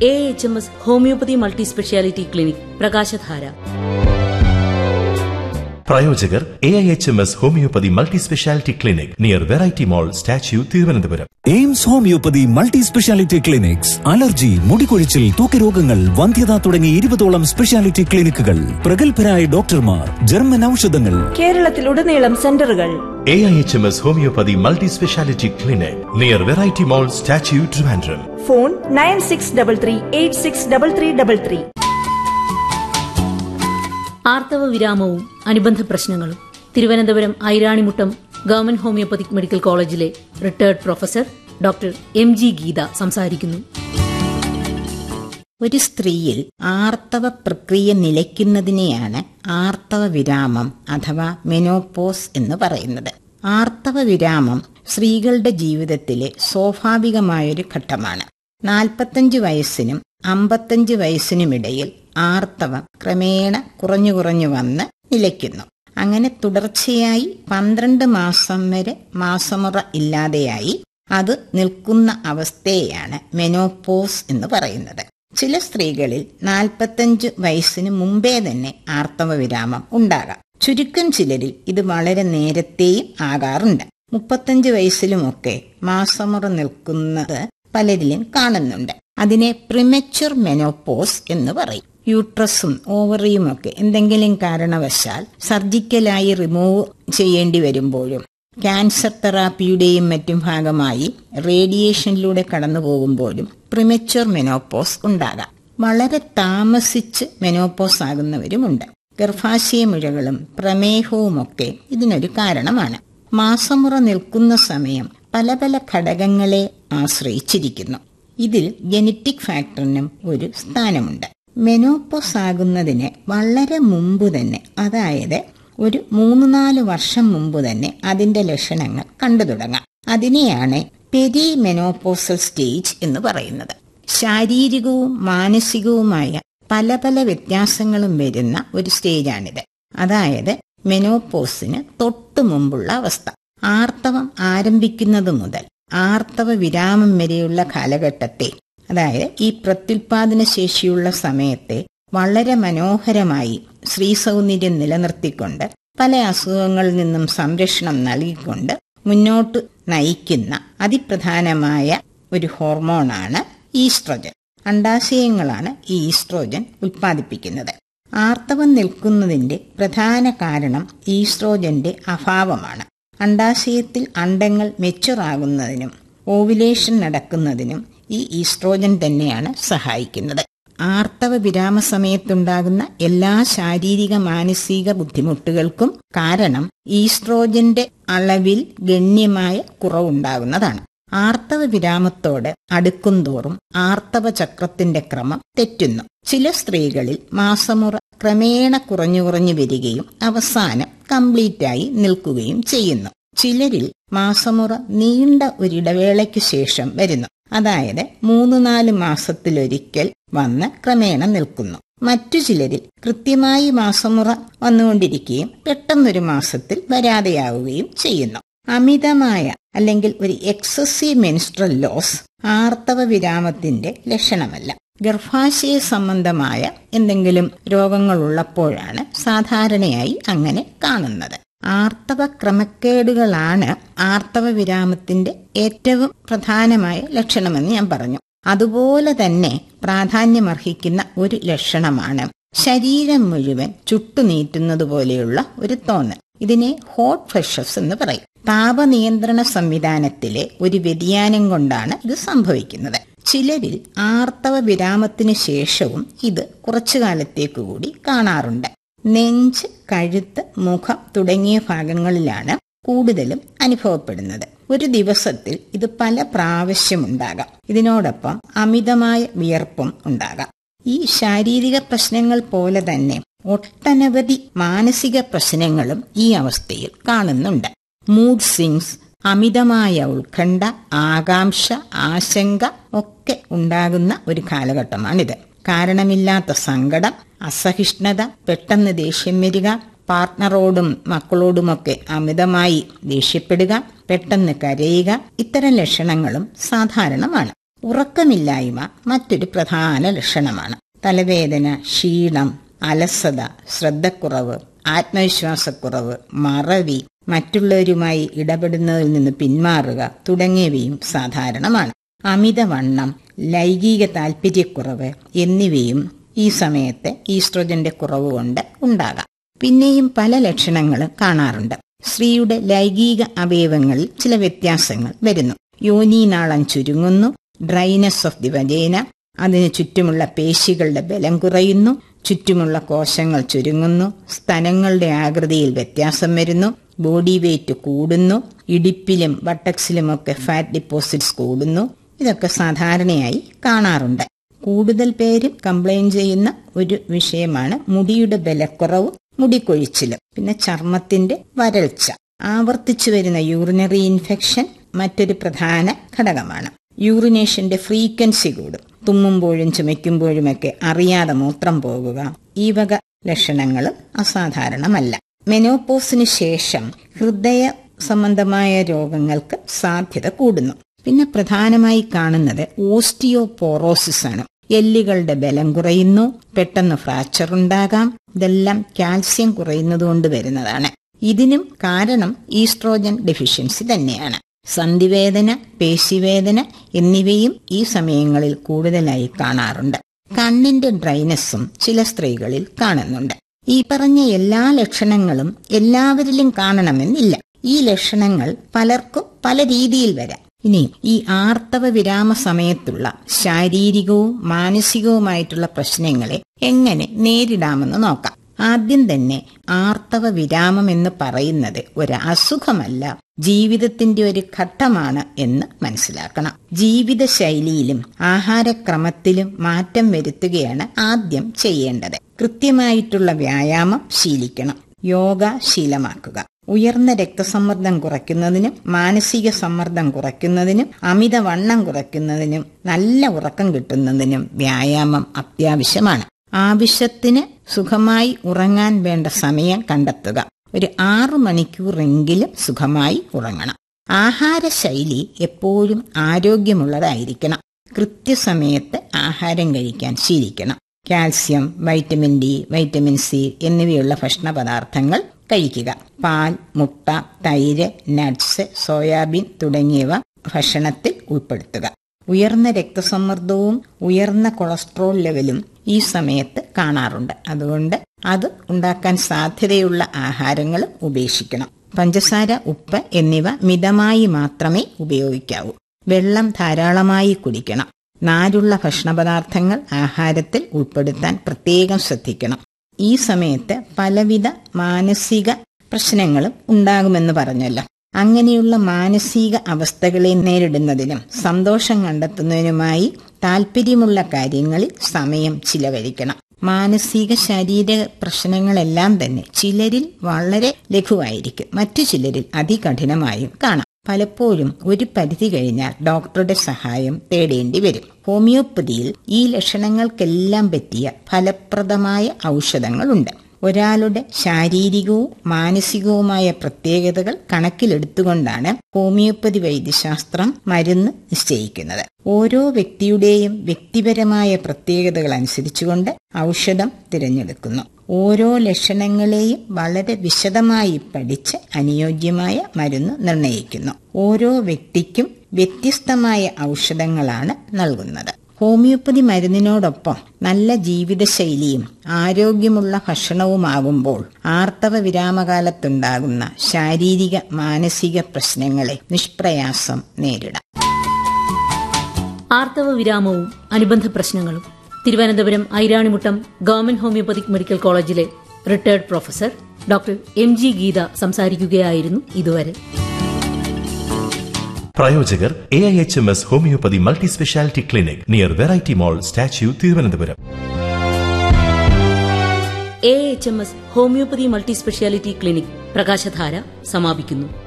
A H M S homeopathy multi speciality clinic Prakashadhara പ്രായോജകർ A I H M S homeopathy multi speciality clinic near variety mall statue Thiruvananthapuram AIMS homeopathy multi speciality clinics allergy മുടികൊഴിച്ചിൽ തൂക്കരോഗങ്ങൾ വന്ധ്യത തുടങ്ങി ഇരുപതോളം speciality ക്ലിനിക്കുകൾ പ്രഗത്ഭരായ ഡോക്ടർമാർ German ഔഷധങ്ങൾ കേരളത്തിലുടനീളം സെന്ററുകൾ A I H M S homeopathy multi speciality clinic near variety mall statue Trivandrum phone nine six double three eight six double three double three ആർത്തവ വിരാമവും അനുബന്ധ പ്രശ്നങ്ങളും Thiruvananthapuram Airanimuttam government homeopathic medical കോളേജിലെ retired professor doctor M G Geetha സംസാരിക്കുന്നു ഒരു സ്ത്രീയിൽ ആർത്തവ പ്രക്രിയ നിലയ്ക്കുന്നതിനെയാണ് ആർത്തവ വിരാമം അഥവാ മെനോപോസ് എന്ന് പറയുന്നത് ആർത്തവ വിരാമം സ്ത്രീകളുടെ ജീവിതത്തിലെ സ്വാഭാവികമായൊരു ഘട്ടമാണ് നാൽപ്പത്തഞ്ച് വയസ്സിനും അമ്പത്തഞ്ച് വയസ്സിനുമിടയിൽ ആർത്തവം ക്രമേണ കുറഞ്ഞു കുറഞ്ഞു വന്ന് നിലയ്ക്കുന്നു അങ്ങനെ തുടർച്ചയായി പന്ത്രണ്ട് മാസം വരെ മാസമുറ ഇല്ലാതെയായി അത് നിൽക്കുന്ന അവസ്ഥയെയാണ് മെനോപോസ് എന്ന് പറയുന്നത് ചില സ്ത്രീകളിൽ നാൽപ്പത്തഞ്ച് വയസ്സിന് മുമ്പേ തന്നെ ആർത്തവ വിരാമം ഉണ്ടാകാം ചുരുക്കം ചിലരിൽ ഇത് വളരെ നേരത്തെയും ആകാറുണ്ട് മുപ്പത്തഞ്ച് വയസ്സിലുമൊക്കെ മാസമുറ നിൽക്കുന്നത് പലരിലും കാണുന്നുണ്ട് അതിനെ പ്രിമച്വർ മെനോപോസ് എന്ന് പറയും യൂട്രസും ഓവറിയും ഒക്കെ എന്തെങ്കിലും കാരണവശാൽ സർജിക്കലായി റിമൂവ് ചെയ്യേണ്ടി വരുമ്പോഴും ക്യാൻസർ തെറാപ്പിയുടെയും മറ്റും ഭാഗമായി റേഡിയേഷനിലൂടെ കടന്നു പോകുമ്പോഴും പ്രിമച്വർ മെനോപോസ് ഉണ്ടാകാം വളരെ താമസിച്ച് മെനോപോസ് ആകുന്നവരുമുണ്ട് ഗർഭാശയ മുഴകളും പ്രമേഹവുമൊക്കെ ഇതിനൊരു കാരണമാണ് മാസമുറ നിൽക്കുന്ന സമയം പല പല ഘടകങ്ങളെ ആശ്രയിച്ചിരിക്കുന്നു ഇതിൽ ജനറ്റിക് ഫാക്ടറിനും ഒരു സ്ഥാനമുണ്ട് മെനോപോസ് ആകുന്നതിന് വളരെ മുമ്പ് തന്നെ അതായത് ഒരു മൂന്ന് നാല് വർഷം മുമ്പ് തന്നെ അതിന്റെ ലക്ഷണങ്ങൾ കണ്ടു തുടങ്ങാം അതിനെയാണ് പെരി മെനോപോസൽ സ്റ്റേജ് എന്ന് പറയുന്നത് ശാരീരികവും മാനസികവുമായ പല പല വ്യത്യാസങ്ങളും വരുന്ന ഒരു സ്റ്റേജാണിത് അതായത് മെനോപോസിന് തൊട്ടു മുമ്പുള്ള അവസ്ഥ ആർത്തവം ആരംഭിക്കുന്നത് മുതൽ ആർത്തവ വിരാമം വരെയുള്ള കാലഘട്ടത്തെ അതായത് ഈ പ്രത്യുൽപാദന ശേഷിയുള്ള സമയത്തെ വളരെ മനോഹരമായി സ്ത്രീ സൗന്ദര്യം നിലനിർത്തിക്കൊണ്ട് പല അസുഖങ്ങളിൽ നിന്നും സംരക്ഷണം നൽകിക്കൊണ്ട് മുന്നോട്ട് നയിക്കുന്ന അതിപ്രധാനമായ ഒരു ഹോർമോണാണ് ഈസ്ട്രോജൻ അണ്ടാശയങ്ങളാണ് ഈ ഈസ്ട്രോജൻ ഉൽപ്പാദിപ്പിക്കുന്നത് ആർത്തവം നിൽക്കുന്നതിന്റെ പ്രധാന കാരണം ഈസ്ട്രോജന്റെ അഭാവമാണ് അണ്ടാശയത്തിൽ അണ്ടങ്ങൾ മെച്ചുറാകുന്നതിനും ഓവുലേഷൻ നടക്കുന്നതിനും ഈ ഈസ്ട്രോജൻ തന്നെയാണ് സഹായിക്കുന്നത് ആർത്തവ വിരാമ സമയത്തുണ്ടാകുന്ന എല്ലാ ശാരീരിക മാനസിക ബുദ്ധിമുട്ടുകൾക്കും കാരണം ഈസ്ട്രോജന്റെ അളവിൽ ഗണ്യമായ കുറവുണ്ടാകുന്നതാണ് ആർത്തവ വിരാമത്തോട് അടുക്കുംതോറും ആർത്തവ ചക്രത്തിന്റെ ക്രമം തെറ്റുന്നു ചില സ്ത്രീകളിൽ മാസമുറ ക്രമേണ കുറഞ്ഞു കുറഞ്ഞു വരികയും അവസാനം കംപ്ലീറ്റായി നിൽക്കുകയും ചെയ്യുന്നു ചിലരിൽ മാസമുറ നീണ്ട ഒരിടവേളയ്ക്ക് ശേഷം വരുന്നു അതായത് മൂന്ന് നാല് മാസത്തിലൊരിക്കൽ വന്ന് ക്രമേണ നിൽക്കുന്നു മറ്റു ചിലരിൽ കൃത്യമായി മാസമുറ വന്നുകൊണ്ടിരിക്കുകയും പെട്ടെന്നൊരു മാസത്തിൽ വരാതെയാവുകയും ചെയ്യുന്നു അമിതമായ അല്ലെങ്കിൽ ഒരു എക്സസീവ് മെൻസ്ട്രൽ ലോസ് ആർത്തവ വിരാമത്തിന്റെ ലക്ഷണമല്ല ഗർഭാശയ സംബന്ധമായ എന്തെങ്കിലും രോഗങ്ങളുള്ളപ്പോഴാണ് സാധാരണയായി അങ്ങനെ കാണുന്നത് ആർത്തവ ക്രമക്കേടുകളാണ് ആർത്തവ വിരാമത്തിന്റെ ഏറ്റവും പ്രധാനമായ ലക്ഷണമെന്ന് ഞാൻ പറഞ്ഞു അതുപോലെ തന്നെ പ്രാധാന്യമർഹിക്കുന്ന ഒരു ലക്ഷണമാണ് ശരീരം മുഴുവൻ ചുട്ടുനീറ്റുന്നത് പോലെയുള്ള ഒരു തോന്നൽ ഇതിനെ ഹോട്ട് ഫ്ലഷസ് എന്ന് പറയും താപനിയന്ത്രണ സംവിധാനത്തിലെ ഒരു വ്യതിയാനം കൊണ്ടാണ് ഇത് സംഭവിക്കുന്നത് ചിലരിൽ ആർത്തവ വിരാമത്തിന് ശേഷവും ഇത് കുറച്ചു കാലത്തേക്ക് കൂടി കാണാറുണ്ട് നെഞ്ച് കഴുത്ത് മുഖം തുടങ്ങിയ ഭാഗങ്ങളിലാണ് കൂടുതലും അനുഭവപ്പെടുന്നത് ഒരു ദിവസത്തിൽ ഇത് പല പ്രാവശ്യമുണ്ടാകാം ഇതിനോടൊപ്പം അമിതമായ വിയർപ്പും ഉണ്ടാകാം ഈ ശാരീരിക പ്രശ്നങ്ങൾ പോലെ തന്നെ ഒട്ടനവധി മാനസിക പ്രശ്നങ്ങളും ഈ അവസ്ഥയിൽ കാണുന്നുണ്ട് മൂഡ് സ്വിങ്സ് അമിതമായ ഉത്കണ്ഠ ആകാംക്ഷ ആശങ്ക ഒക്കെ ഉണ്ടാകുന്ന ഒരു കാലഘട്ടമാണിത് കാരണമില്ലാത്ത സങ്കടം അസഹിഷ്ണുത പെട്ടെന്ന് ദേഷ്യം വരിക പാർട്ട്ണറോടും മക്കളോടുമൊക്കെ അമിതമായി ദേഷ്യപ്പെടുക പെട്ടെന്ന് കരയുക ഇത്തരം ലക്ഷണങ്ങളും സാധാരണമാണ് ഉറക്കമില്ലായ്മ മറ്റൊരു പ്രധാന ലക്ഷണമാണ് തലവേദന ക്ഷീണം അലസത ശ്രദ്ധക്കുറവ് ആത്മവിശ്വാസക്കുറവ് മറവി മറ്റുള്ളവരുമായി ഇടപെടുന്നതിൽ നിന്ന് പിന്മാറുക തുടങ്ങിയവയും സാധാരണമാണ് അമിതവണ്ണം ലൈംഗിക താല്പര്യക്കുറവ് എന്നിവയും ഈ സമയത്ത് ഈസ്ട്രോജന്റെ കുറവ് കൊണ്ട് ഉണ്ടാകാം പിന്നെയും പല ലക്ഷണങ്ങളും കാണാറുണ്ട് സ്ത്രീയുടെ ലൈംഗിക അവയവങ്ങളിൽ ചില വ്യത്യാസങ്ങൾ വരുന്നു യോനീനാളം ചുരുങ്ങുന്നു ഡ്രൈനസ് ഓഫ് ദി വജേന അതിന് ചുറ്റുമുള്ള പേശികളുടെ ബലം കുറയുന്നു ചുറ്റുമുള്ള കോശങ്ങൾ ചുരുങ്ങുന്നു സ്തനങ്ങളുടെ ആകൃതിയിൽ വ്യത്യാസം വരുന്നു ബോഡി വെയിറ്റ് കൂടുന്നു ഇടിപ്പിലും ബട്ടക്സിലുമൊക്കെ ഫാറ്റ് ഡിപ്പോസിറ്റ്സ് കൂടുന്നു ഇതൊക്കെ സാധാരണയായി കാണാറുണ്ട് കൂടുതൽ പേരും കംപ്ലൈന്റ് ചെയ്യുന്ന ഒരു വിഷയമാണ് മുടിയുടെ ബലക്കുറവ് മുടിക്കൊഴിച്ചിലും പിന്നെ ചർമ്മത്തിന്റെ വരൾച്ച ആവർത്തിച്ചു വരുന്ന യൂറിനറി ഇൻഫെക്ഷൻ മറ്റൊരു പ്രധാന ഘടകമാണ് യൂറിനേഷന്റെ ഫ്രീക്വൻസി കൂടും തുമ്മുമ്പോഴും ചുമയ്ക്കുമ്പോഴുമൊക്കെ അറിയാതെ മൂത്രം പോകുക ഈ വക ലക്ഷണങ്ങൾ അസാധാരണമല്ല മെനോപോസിന് ശേഷം ഹൃദയ സംബന്ധമായ രോഗങ്ങൾക്ക് സാധ്യത കൂടുന്നു പിന്നെ പ്രധാനമായി കാണുന്നത് ഓസ്റ്റിയോപോറോസിസ് ആണ് എല്ലുകളുടെ ബലം കുറയുന്നു പെട്ടെന്ന് ഫ്രാക്ചർ ഉണ്ടാകാം ഇതെല്ലാം കാൽസ്യം കുറയുന്നതുകൊണ്ട് വരുന്നതാണ് ഇതിനും കാരണം ഈസ്ട്രോജൻ ഡെഫിഷ്യൻസി തന്നെയാണ് സന്ധിവേദന പേശിവേദന എന്നിവയും ഈ സമയങ്ങളിൽ കൂടുതലായി കാണാറുണ്ട് കണ്ണിന്റെ ഡ്രൈനസ്സും ചില സ്ത്രീകളിൽ കാണുന്നുണ്ട് ഈ പറഞ്ഞ എല്ലാ ലക്ഷണങ്ങളും എല്ലാവരിലും കാണണമെന്നില്ല ഈ ലക്ഷണങ്ങൾ പലർക്കും പല രീതിയിൽ വരാം ഇനി ഈ ആർത്തവ വിരാമ സമയത്തുള്ള ശാരീരികവും മാനസികവുമായിട്ടുള്ള പ്രശ്നങ്ങളെ എങ്ങനെ നേരിടാമെന്ന് നോക്കാം ആദ്യം തന്നെ ആർത്തവ വിരാമം എന്ന് പറയുന്നത് ഒരു അസുഖമല്ല ജീവിതത്തിന്റെ ഒരു ഘട്ടമാണ് എന്ന് മനസ്സിലാക്കണം ജീവിതശൈലിയിലും ആഹാരക്രമത്തിലും മാറ്റം വരുത്തുകയാണ് ആദ്യം ചെയ്യേണ്ടത് കൃത്യമായിട്ടുള്ള വ്യായാമം ശീലിക്കണം യോഗ ശീലമാക്കുക ഉയർന്ന രക്തസമ്മർദ്ദം കുറയ്ക്കുന്നതിനും മാനസിക സമ്മർദ്ദം കുറയ്ക്കുന്നതിനും അമിതവണ്ണം കുറയ്ക്കുന്നതിനും നല്ല ഉറക്കം കിട്ടുന്നതിനും വ്യായാമം അത്യാവശ്യമാണ് ആവശ്യത്തിന് സുഖമായി ഉറങ്ങാൻ വേണ്ട സമയം കണ്ടെത്തുക ഒരു ആറു മണിക്കൂറെങ്കിലും സുഖമായി ഉറങ്ങണം ആഹാരശൈലി എപ്പോഴും ആരോഗ്യമുള്ളതായിരിക്കണം കൃത്യസമയത്ത് ആഹാരം കഴിക്കാൻ ശീലിക്കണം calcium vitamin D vitamin C എന്നിവയുള്ള ഭക്ഷണ പദാർത്ഥങ്ങൾ കഴിക്കുക പാൽ മുട്ട തൈര് നട്ട്സ് സോയാബീൻ തുടങ്ങിയവ ഭക്ഷണത്തിൽ ഉൾപ്പെടുത്തുക ഉയർന്ന രക്തസമ്മർദ്ദവും ഉയർന്ന കൊളസ്ട്രോൾ ലെവലും ഈ സമയത്ത് കാണാറുണ്ട് അതുകൊണ്ട് അത് ഉണ്ടാക്കാൻ സാധ്യതയുള്ള ആഹാരങ്ങൾ ഉപേക്ഷിക്കണം പഞ്ചസാര ഉപ്പ് എന്നിവ മിതമായി മാത്രമേ ഉപയോഗിക്കാവൂ വെള്ളം ധാരാളമായി കുടിക്കണം നാരുള്ള ഭക്ഷണപദാർത്ഥങ്ങൾ ആഹാരത്തിൽ ഉൾപ്പെടുത്താൻ പ്രത്യേകം ശ്രദ്ധിക്കണം ഈ സമയത്ത് പലവിധ മാനസിക പ്രശ്നങ്ങളും ഉണ്ടാകുമെന്ന് പറഞ്ഞല്ലോ അങ്ങനെയുള്ള മാനസിക അവസ്ഥകളെ നേരിടുന്നതിനും സന്തോഷം കണ്ടെത്തുന്നതിനുമായി താല്പര്യമുള്ള കാര്യങ്ങളിൽ സമയം ചിലവഴിക്കണം മാനസിക ശാരീരിക പ്രശ്നങ്ങളെല്ലാം തന്നെ ചിലരിൽ വളരെ ലഘുവായിരിക്കും മറ്റു ചിലരിൽ അതികഠിനമായും കാണാം പലപ്പോഴും ഒരു പരിധി കഴിഞ്ഞാൽ ഡോക്ടറുടെ സഹായം തേടേണ്ടി വരും ഹോമിയോപ്പതിയിൽ ഈ ലക്ഷണങ്ങൾക്കെല്ലാം പറ്റിയ ഫലപ്രദമായ ഔഷധങ്ങളുണ്ട് ഒരാളുടെ ശാരീരികവും മാനസികവുമായ പ്രത്യേകതകൾ കണക്കിലെടുത്തുകൊണ്ടാണ് ഹോമിയോപ്പതി വൈദ്യശാസ്ത്രം മരുന്ന് നിശ്ചയിക്കുന്നത് ഓരോ വ്യക്തിയുടെയും വ്യക്തിപരമായ പ്രത്യേകതകൾ അനുസരിച്ചുകൊണ്ട് ഔഷധം തിരഞ്ഞെടുക്കുന്നു ഓരോ ലക്ഷണങ്ങളെയും വളരെ വിശദമായി പഠിച്ച് അനുയോജ്യമായ മരുന്ന് നിർണ്ണയിക്കുന്നു ഓരോ വ്യക്തിക്കും വ്യത്യസ്തമായ ഔഷധങ്ങളാണ് നൽകുന്നത് ഹോമിയോപ്പതി മരുന്നിനോടൊപ്പം നല്ല ജീവിതശൈലിയും ആരോഗ്യമുള്ള ഭക്ഷണവുമാകുമ്പോൾ ആർത്തവ വിരാമകാലത്തുണ്ടാകുന്ന ശാരീരിക മാനസിക പ്രശ്നങ്ങളെ നിഷ്പ്രയാസം നേരിടാം ആർത്തവ വിരാമവും അനുബന്ധ പ്രശ്നങ്ങളും Thiruvananthapuram Airanimuttam government homeopathic medical കോളേജിലെ retired professor doctor M G Geetha സംസാരിക്കുകയായിരുന്നു ഇതുവരെ പ്രായോജകർ A I H M S homeopathy multi speciality clinic near variety mall statue Thiruvananthapuram A H M S homeopathy multi speciality clinic Prakashadhara സമാപിക്കുന്നു